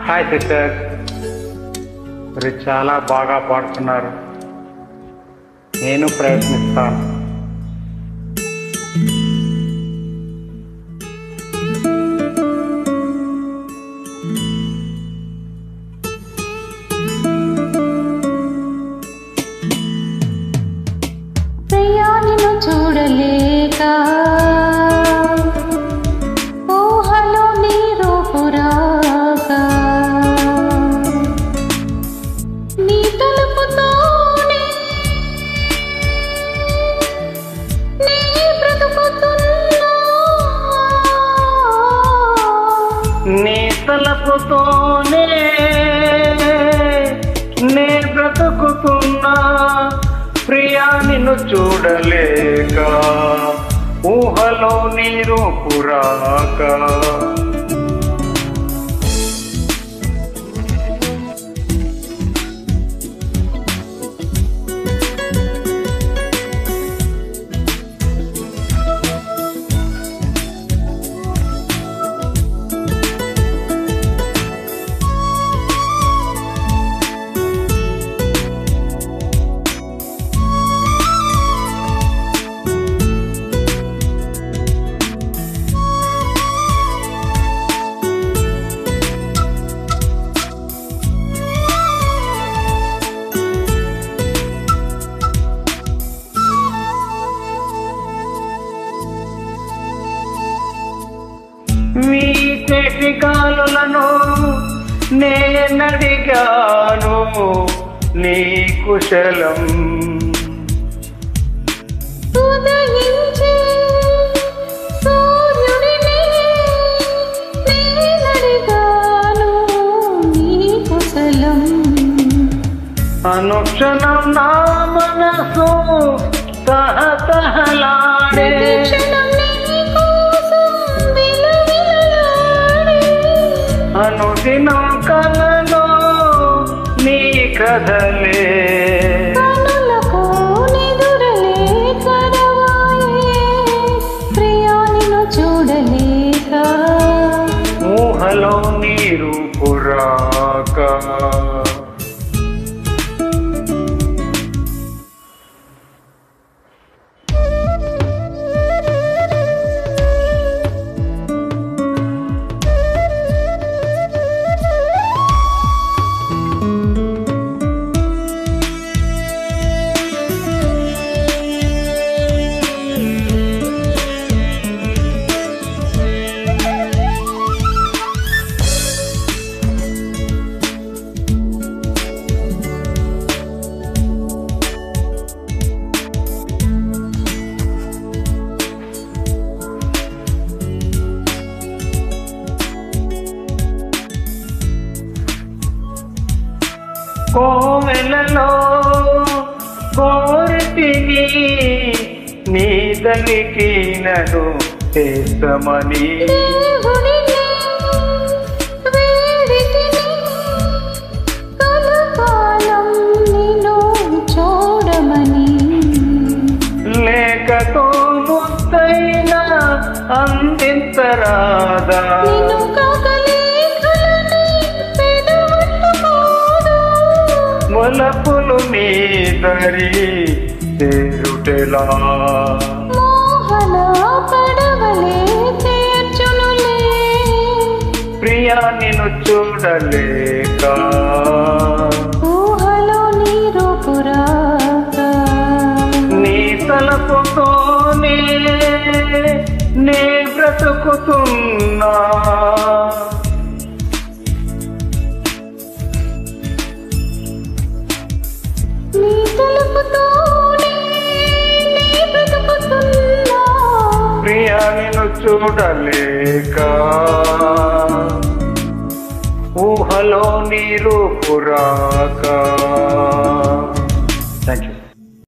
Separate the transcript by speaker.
Speaker 1: Hi sister మీరు చాలా బాగా పాడుతున్నారు నేను ప్రయత్నిస్తాను
Speaker 2: ప్రయాణిను చూడలేక ఊహలో నీ రూపురాక నీ తలుపుతోనే నీ బ్రతుకుతున్నా
Speaker 1: నీ తలపుతోనే నే బ్రతుకుతున్నా ప్రియా నిన్ను చూడలేక ఊహలో నీరు పురాక వీటి కాలులను నేనడిగాను నీ కుశలం
Speaker 2: ఉదయించే సూర్యుడిని నేనడిగాను నీ కుశలం
Speaker 1: అనుక్షణం నా మనసు తహతహలాడే
Speaker 2: ప్రతిక్షణం నీ కోసం విలవిలలాడే.
Speaker 1: అనుదినం కలలో నీ కథలే
Speaker 2: కనులకు నిదురలే కరవాయే. ప్రియానిను చూడలేక
Speaker 1: ఊహలో నీరు పురాక కోవెలలో కోరితిని నీ దరికి నన్ను చేస్తామని
Speaker 2: దేవుడిని వేడితిని కలకాలం నిన్ను చూడమని
Speaker 1: లేకతో ముద్దైన అందించరాదా
Speaker 2: నిన్ను కాకలేఖలని పెదవుట్టుకోడు.
Speaker 1: వలపులు నీ దరి చేరుటెలా
Speaker 2: మోహన పడవలే చేర్చునులే.
Speaker 1: ప్రియా నిన్ను చూడలేక
Speaker 2: ఊహలో నీ రూపురాక.
Speaker 1: నీ తలపుతోనే నే బ్రతుకుతున్నా
Speaker 2: నీ తలుపుతోనే నీ బ్రతుకుతున్నా.
Speaker 1: ప్రియా నిన్ను చూడలేక ఊహలో నీరు పురాక